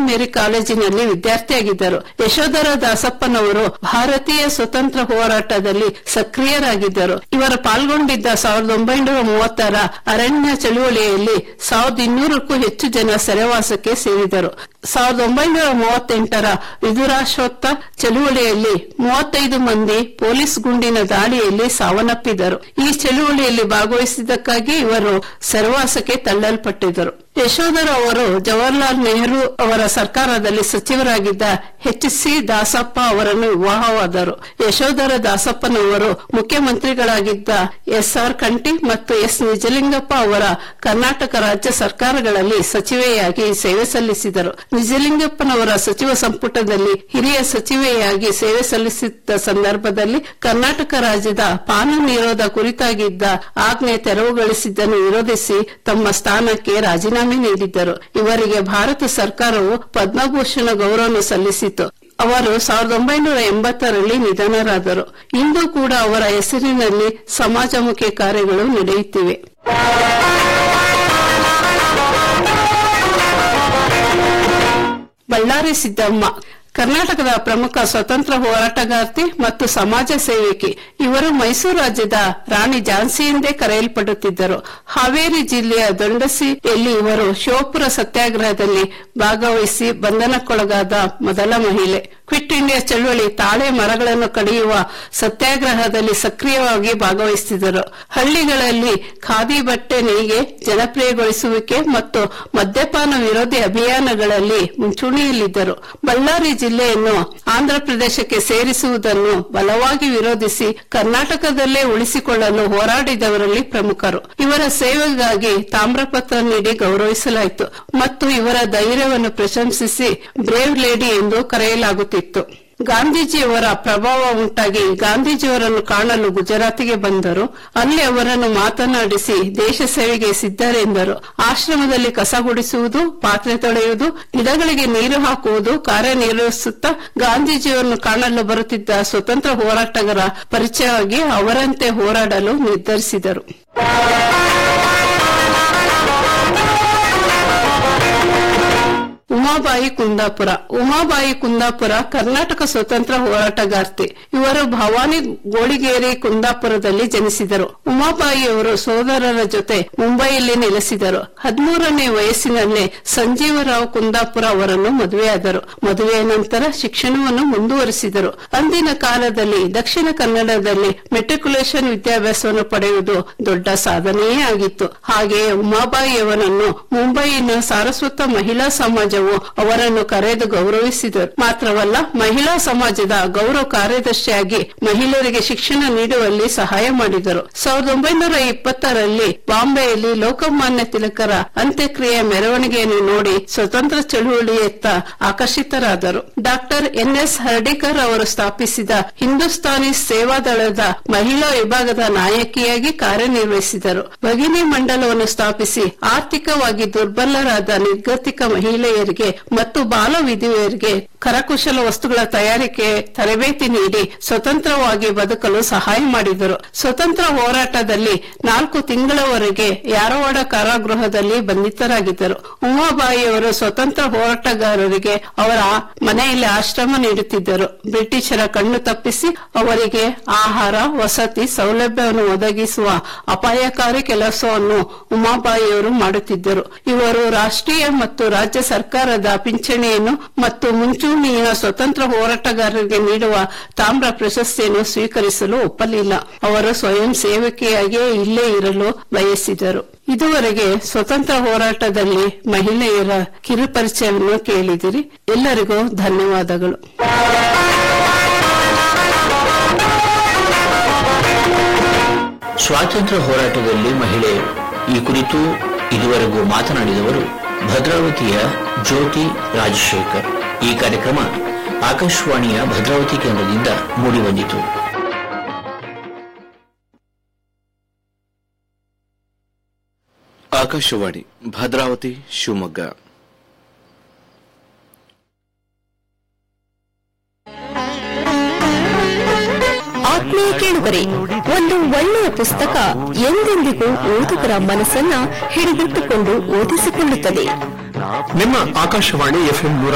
ಮೇರಿ ಕಾಲೇಜಿನಲ್ಲಿ ವಿದ್ಯಾರ್ಥಿಯಾಗಿದ್ದರು ಯಶೋಧರ ದಾಸಪ್ಪನವರು ಭಾರತೀಯ ಸ್ವತಂತ್ರ ಹೋರಾಟದಲ್ಲಿ ಸಕ್ರಿಯರಾಗಿದ್ದರು ಇವರು ಪಾಲ್ಗೊಂಡಿದ್ದ ಸಾವಿರದ ಒಂಬೈನೂರ ಮೂವತ್ತರ ಅರಣ್ಯ ಚಳುವಳಿಯಲ್ಲಿ ಸಾವಿರದ ಇನ್ನೂರಕ್ಕೂ ಹೆಚ್ಚು ಜನ ಸೆರೆವಾಸಕ್ಕೆ ಸೇರಿದರು ಸಾವಿರದ ಒಂಬೈನೂರ ಮೂವತ್ತೆಂಟರ ವಿದುರಾಶ್ವತ್ಥ ಚಳುವಳಿಯಲ್ಲಿ ಮೂವತ್ತೈದು ಮಂದಿ ಪೊಲೀಸ್ ಗುಂಡಿನ ದಾಳಿಯಲ್ಲಿ ಸಾವನ್ನಪ್ಪಿದರು ಈ ಚಳುವಳಿಯಲ್ಲಿ ಭಾಗವಹಿಸಿದ್ದಕ್ಕಾಗಿ ಇವರು ಸೆರೆವಾಸಕ್ಕೆ ತಳ್ಳಲ್ಪಟ್ಟಿದ್ದರು ಯಶೋಧರ ಅವರು ಜವಾಹರ್ಲಾಲ್ ನೆಹರು ಅವರ ಸರ್ಕಾರದಲ್ಲಿ ಸಚಿವರಾಗಿದ್ದ ಎಚ್ ಸಿ ದಾಸಪ್ಪ ಅವರನ್ನು ವಿವಾಹವಾದರು ಯಶೋಧರ ದಾಸಪ್ಪನವರು ಮುಖ್ಯಮಂತ್ರಿಗಳಾಗಿದ್ದ ಎಸ್ ಆರ್ ಕಂಟಿ ಮತ್ತು ಎಸ್ ನಿಜಲಿಂಗಪ್ಪ ಅವರ ಕರ್ನಾಟಕ ರಾಜ್ಯ ಸರ್ಕಾರಗಳಲ್ಲಿ ಸಚಿವೆಯಾಗಿ ಸೇವೆ ಸಲ್ಲಿಸಿದರು ನಿಜಲಿಂಗಪ್ಪನವರ ಸಚಿವ ಸಂಪುಟದಲ್ಲಿ ಹಿರಿಯ ಸಚಿವೆಯಾಗಿ ಸೇವೆ ಸಲ್ಲಿಸಿದ್ದ ಸಂದರ್ಭದಲ್ಲಿ ಕರ್ನಾಟಕ ರಾಜ್ಯದ ಪಾನ ನಿರೋಧ ಕುರಿತಾಗಿದ್ದ ಆಜ್ಞೆ ತೆರವುಗೊಳಿಸಿದ್ದನ್ನು ವಿರೋಧಿಸಿ ತಮ್ಮ ಸ್ಥಾನಕ್ಕೆ ರಾಜೀನಾಮೆ ನೀಡಿದ್ದರು ಇವರಿಗೆ ಭಾರತ ಸರ್ಕಾರವು ಪದ್ಮಭೂಷಣ ಗೌರವ ಸಲ್ಲಿಸಿತು ಅವರು ಸಾವಿರದ ಒಂಬೈನೂರ ಎಂಬತ್ತರಲ್ಲಿ ನಿಧನರಾದರು ಇಂದು ಕೂಡ ಅವರ ಹೆಸರಿನಲ್ಲಿ ಸಮಾಜಮುಖಿ ಕಾರ್ಯಗಳು ನಡೆಯುತ್ತಿವೆ ಬಳ್ಳಾರಿ ಸಿದ್ದಮ್ಮ ಕರ್ನಾಟಕದ ಪ್ರಮುಖ ಸ್ವತಂತ್ರ ಹೋರಾಟಗಾರ್ತಿ ಮತ್ತು ಸಮಾಜ ಸೇವಕಿ ಇವರು ಮೈಸೂರು ರಾಜ್ಯದ ರಾಣಿ ಝಾನ್ಸಿ ಎಂದೇ ಕರೆಯಲ್ಪಡುತ್ತಿದ್ದರು ಹಾವೇರಿ ಜಿಲ್ಲೆಯ ದೊಂಡಸಿಯಲ್ಲಿ ಇವರು ಶಿವಪುರ ಸತ್ಯಾಗ್ರಹದಲ್ಲಿ ಭಾಗವಹಿಸಿ ಬಂಧನಕ್ಕೊಳಗಾದ ಮೊದಲ ಮಹಿಳೆ ಕ್ವಿಟ್ ಇಂಡಿಯಾ ಚಳವಳಿ ತಾಳೆ ಮರಗಳನ್ನು ಕಡಿಯುವ ಸತ್ಯಾಗ್ರಹದಲ್ಲಿ ಸಕ್ರಿಯವಾಗಿ ಭಾಗವಹಿಸಿದರು ಹಳ್ಳಿಗಳಲ್ಲಿ ಖಾದಿ ಬಟ್ಟೆ ನೇಯ್ಗೆ ಜನಪ್ರಿಯಗೊಳಿಸುವಿಕೆ ಮತ್ತು ಮದ್ಯಪಾನ ವಿರೋಧಿ ಅಭಿಯಾನಗಳಲ್ಲಿ ಮುಂಚೂಣಿಯಲ್ಲಿದ್ದರು ಬಳ್ಳಾರಿ ಜಿಲ್ಲೆಯನ್ನು ಆಂಧ್ರಪ್ರದೇಶಕ್ಕೆ ಸೇರಿಸುವುದನ್ನು ಬಲವಾಗಿ ವಿರೋಧಿಸಿ ಕರ್ನಾಟಕದಲ್ಲೇ ಉಳಿಸಿಕೊಳ್ಳಲು ಹೋರಾಡಿದವರಲ್ಲಿ ಪ್ರಮುಖರು ಇವರ ಸೇವೆಗಾಗಿ ತಾಮ್ರಪತ್ರ ನೀಡಿ ಗೌರವಿಸಲಾಯಿತು ಮತ್ತು ಇವರ ಧೈರ್ಯವನ್ನು ಪ್ರಶಂಸಿಸಿ ಬ್ರೇವ್ ಲೇಡಿ ಎಂದು ಕರೆಯಲಾಗುತ್ತಿತ್ತು ಗಾಂಧೀಜಿಯವರ ಪ್ರಭಾವ ಉಂಟಾಗಿ ಗಾಂಧೀಜಿಯವರನ್ನು ಕಾಣಲು ಗುಜರಾತಿಗೆ ಬಂದರು ಅಲ್ಲಿ ಅವರನ್ನು ಮಾತನಾಡಿಸಿ ದೇಶ ಸೇವೆಗೆ ಸಿದ್ಧರೆಂದರು ಆಶ್ರಮದಲ್ಲಿ ಕಸ ಗುಡಿಸುವುದು ಪಾತ್ರೆ ತೊಳೆಯುವುದು ಗಿಡಗಳಿಗೆ ನೀರು ಹಾಕುವುದು ಕಾರ್ಯನಿರ್ವಹಿಸುತ್ತಾ ಗಾಂಧೀಜಿಯವರನ್ನು ಕಾಣಲು ಬರುತ್ತಿದ್ದ ಸ್ವತಂತ್ರ ಹೋರಾಟಗಾರ ಪರಿಚಯವಾಗಿ ಅವರಂತೆ ಹೋರಾಡಲು ನಿರ್ಧರಿಸಿದರು ಉಮಾಬಾಯಿ ಕುಂದಾಪುರ ಉಮಾಬಾಯಿ ಕುಂದಾಪುರ ಕರ್ನಾಟಕ ಸ್ವತಂತ್ರ ಹೋರಾಟಗಾರ್ತಿ ಇವರು ಭವಾನಿ ಗೋಳಿಗೇರಿ ಕುಂದಾಪುರದಲ್ಲಿ ಜನಿಸಿದರು ಉಮಾಬಾಯಿಯವರು ಸೋದರರ ಜೊತೆ ಮುಂಬೈಯಲ್ಲಿ ನೆಲೆಸಿದರು ಹದಿಮೂರನೇ ವಯಸ್ಸಿನಲ್ಲೇ ಸಂಜೀವರಾವ್ ಕುಂದಾಪುರ ಅವರನ್ನು ಮದುವೆಯಾದರು ಮದುವೆಯ ನಂತರ ಶಿಕ್ಷಣವನ್ನು ಮುಂದುವರಿಸಿದರು ಅಂದಿನ ಕಾಲದಲ್ಲಿ ದಕ್ಷಿಣ ಕನ್ನಡದಲ್ಲಿ ಮೆಟ್ರಿಕ್ಯುಲೇಷನ್ ವಿದ್ಯಾಭ್ಯಾಸವನ್ನು ಪಡೆಯುವುದು ದೊಡ್ಡ ಸಾಧನೆಯೇ ಆಗಿತ್ತು ಹಾಗೆಯೇ ಉಮಾಬಾಯಿಯವರನ್ನು ಮುಂಬೈನ ಸಾರಸ್ವತ ಮಹಿಳಾ ಸಮಾಜವು ಅವರನ್ನು ಕರೆದು ಗೌರವಿಸಿದರು ಮಾತ್ರವಲ್ಲ ಮಹಿಳಾ ಸಮಾಜದ ಗೌರವ ಕಾರ್ಯದರ್ಶಿಯಾಗಿ ಮಹಿಳೆಯರಿಗೆ ಶಿಕ್ಷಣ ನೀಡುವಲ್ಲಿ ಸಹಾಯ ಮಾಡಿದರು ಸಾವಿರದ ಒಂಬೈನೂರ ಇಪ್ಪತ್ತರಲ್ಲಿ ಬಾಂಬೆಯಲ್ಲಿ ಲೋಕಮಾನ್ಯ ತಿಲಕರ ಅಂತ್ಯಕ್ರಿಯೆ ಮೆರವಣಿಗೆಯನ್ನು ನೋಡಿ ಸ್ವತಂತ್ರ ಚಳುವಳಿಯತ್ತ ಆಕರ್ಷಿತರಾದರು ಡಾಕ್ಟರ್ ಎನ್ ಎಸ್ ಹರ್ಡಿಕರ್ ಅವರು ಸ್ಥಾಪಿಸಿದ ಹಿಂದೂಸ್ತಾನಿ ಸೇವಾದಳದ ಮಹಿಳಾ ವಿಭಾಗದ ನಾಯಕಿಯಾಗಿ ಕಾರ್ಯನಿರ್ವಹಿಸಿದರು ಭಗಿನಿ ಮಂಡಲವನ್ನು ಸ್ಥಾಪಿಸಿ ಆರ್ಥಿಕವಾಗಿ ದುರ್ಬಲರಾದ ನಿರ್ಗತಿಕ ಮಹಿಳೆಯರಿಗೆ ಮತ್ತು ಬಾಲ ವಿಧವೆಯರಿಗೆ ಕರಕುಶಲ ವಸ್ತುಗಳ ತಯಾರಿಕೆ ತರಬೇತಿ ನೀಡಿ ಸ್ವತಂತ್ರವಾಗಿ ಬದುಕಲು ಸಹಾಯ ಮಾಡಿದರು ಸ್ವತಂತ್ರ ಹೋರಾಟದಲ್ಲಿ ನಾಲ್ಕು ತಿಂಗಳವರೆಗೆ ಯಾರವಾಡ ಕಾರಾಗೃಹದಲ್ಲಿ ಬಂಧಿತರಾಗಿದ್ದರು ಉಮಾಬಾಯಿಯವರು ಸ್ವತಂತ್ರ ಹೋರಾಟಗಾರರಿಗೆ ಅವರ ಮನೆಯಲ್ಲಿ ಆಶ್ರಮ ನೀಡುತ್ತಿದ್ದರು ಬ್ರಿಟಿಷರ ಕಣ್ಣು ತಪ್ಪಿಸಿ ಅವರಿಗೆ ಆಹಾರ ವಸತಿ ಸೌಲಭ್ಯವನ್ನು ಒದಗಿಸುವ ಅಪಾಯಕಾರಿ ಕೆಲಸವನ್ನು ಉಮಾಬಾಯಿಯವರು ಮಾಡುತ್ತಿದ್ದರು ಇವರು ರಾಷ್ಟ್ರೀಯ ಮತ್ತು ರಾಜ್ಯ ಸರ್ಕಾರದ ಪಿಂಚಣಿಯನ್ನು ಮತ್ತು ಮುಂಚೂಣಿಯ ಸ್ವತಂತ್ರ ಹೋರಾಟಗಾರರಿಗೆ ನೀಡುವ ತಾಮ್ರ ಪ್ರಶಸ್ತಿಯನ್ನು ಸ್ವೀಕರಿಸಲು ಒಪ್ಪಲಿಲ್ಲ ಅವರು ಸ್ವಯಂ ಸೇವಕಿಯಾಗಿಯೇ ಇಲ್ಲೇ ಇರಲು ಬಯಸಿದರು ಇದುವರೆಗೆ ಸ್ವತಂತ್ರ ಹೋರಾಟದಲ್ಲಿ ಮಹಿಳೆಯರ ಕಿರುಪರಿಚಯವನ್ನು ಕೇಳಿದಿರಿ ಎಲ್ಲರಿಗೂ ಧನ್ಯವಾದಗಳು ಸ್ವಾತಂತ್ರ್ಯ ಹೋರಾಟದಲ್ಲಿ ಮಹಿಳೆಯರು ಈ ಕುರಿತು ಇದುವರೆಗೂ ಮಾತನಾಡಿದವರು ಭದ್ರಾವತಿಯ ಜ್ಯೋತಿ ರಾಜಶೇಖರ್ ಈ ಕಾರ್ಯಕ್ರಮ ಆಕಾಶವಾಣಿಯ ಭದ್ರಾವತಿ ಕೇಂದ್ರದಿಂದ ಮೂಡಿಬಂದಿತು ಆಕಾಶವಾಣಿ ಭದ್ರಾವತಿ ಶಿವಮೊಗ್ಗ ಆತ್ಮೀಯ ಕೇಳುಗರೆ ಒಂದು ಒಳ್ಳೆಯ ಪುಸ್ತಕ ಎಂದೆಂದಿಗೂ ಓದುಗರ ಮನಸ್ಸನ್ನ ಹಿಡಿದಿಟ್ಟುಕೊಂಡು ಓದಿಸಿಕೊಳ್ಳುತ್ತದೆ ನಿಮ್ಮ ಆಕಾಶವಾಣಿ ಎಫ್ಎಂ ನೂರ